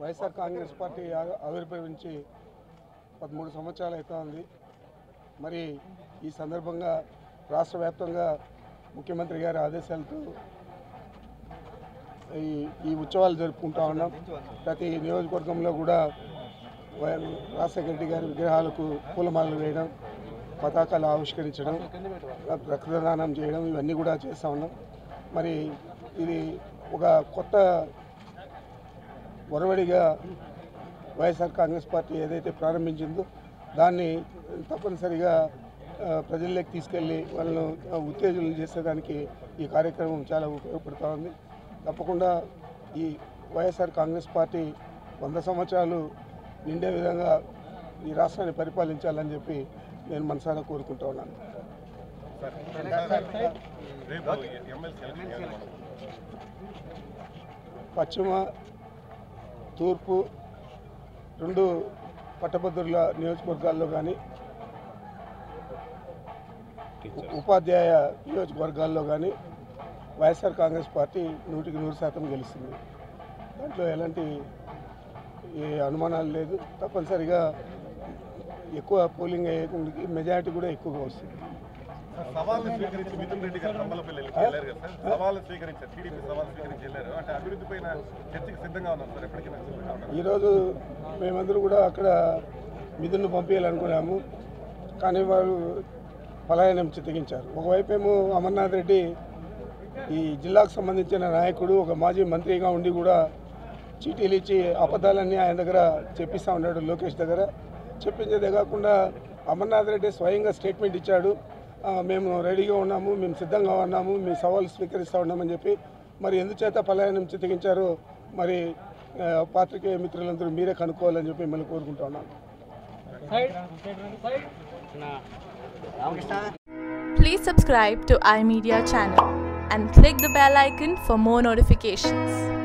YSR Congress party ఆ- ఆవిర్భవించి పదమూడు సంవత్సరాలు అవుతోంది మరి ఈ సందర్భంగా రాష్ట్ర వ్యాప్తంగా ముఖ్యమంత్రి గారి ఆదేశాలతో ఈ ఈ ఉత్సవాలు జరుపుకుంటా ఉన్నాం ప్రతి నియోజకవర్గంలో కూడా వై- రాజశేఖర రెడ్డి గారి విగ్రహాలకు పూలమాలలు వేయడం పతాకాలు ఆవిష్కరించడం రక్తదానం చేయడం ఇవన్నీ కూడా చేస్తూ ఉన్నాం మరి ఇది ఒక కొత్త ఒరవడిగా వైఎస్ఆర్ కాంగ్రెస్ పార్టీ ఏదైతే ప్రారంభించిందో దాన్ని తప్పనిసరిగా ఆ, ప్రజల్లోకి తీసుకెళ్ళి వాళ్ళను ఆ, ఉత్తేజనం చేసేదానికి ఈ కార్యక్రమం చాలా ఉపయోగపడుతూ ఉంది తప్పకుండా ఈ వైఎస్ఆర్ కాంగ్రెస్ పార్టీ వంద సంవత్సరాలు నిండే విధంగా ఈ రాష్ట్రాన్ని పరిపాలించాలని చెప్పి నేను మనసారా కోరుకుంటా ఉన్నాను రేపు ఎమ్మెల్సీ ఎలక్షన్ మనం పశ్చిమ తూర్పు రెండు పట్టభద్రుల నియోజకవర్గాల్లో కానీ ఉపాధ్యాయ నియోజకవర్గాల్లో కానీ వైఎస్ఆర్ కాంగ్రెస్ పార్టీ నూటికి నూరు శాతం గెలుస్తుంది దాంట్లో ఎలాంటి ఏ అనుమానాలు లేదు తప్పనిసరిగా ఎక్కువ పోలింగ్ అయ్యే మెజారిటీ కూడా ఎక్కువగా వస్తుంది సవాళ్ళు స్వీకరించి మిథున్ రెడ్డి గారు తంబలపల్లి వెళ్ళారు కదా సార్ సవాళ్ళు స్వీకరించారు టీడీపీ సవాళ్ళు స్వీకరించి వెళ్ళారు అంటే అభివృద్ధి పైన చర్చకి సిద్ధంగా ఉన్నారు సార్ ఎప్పటికైనా సిద్ధంగా ఉన్నారు ఈరోజు మేమందరూ కూడా అక్కడ మిథున్ను పంపించాలనుకున్నాము కానీ వారు పలాయనం చిత్తగించారు ఒకవైపు ఏమో అమర్నాథ్ రెడ్డి ఈ జిల్లాకు సంబంధించిన నాయకుడు ఒక మాజీ మంత్రిగా ఉండి కూడా చీటీలు ఇచ్చి అబద్ధాలన్నీ ఆయన దగ్గర చెప్పిస్తూ ఉన్నాడు లోకేష్ దగ్గర చెప్పించేదే కాకుండా అమర్నాథ్ రెడ్డి స్వయంగా స్టేట్మెంట్ ఇచ్చాడు ఆ, మేము రెడీగా ఉన్నాము మేము సిద్ధంగా ఉన్నాము మీ సవాలు స్వీకరిస్తూ ఉన్నామని చెప్పి మరి ఎందుచేత పలాయనం చిత్తగించారో మరి ఆ, పాత్రికేయ మిత్రులందరూ మీరే కనుక్కోవాలని చెప్పి మిమ్మల్ని కోరుకుంటా ఉన్నాను Please subscribe to iMedia channel and click the bell icon for more notifications.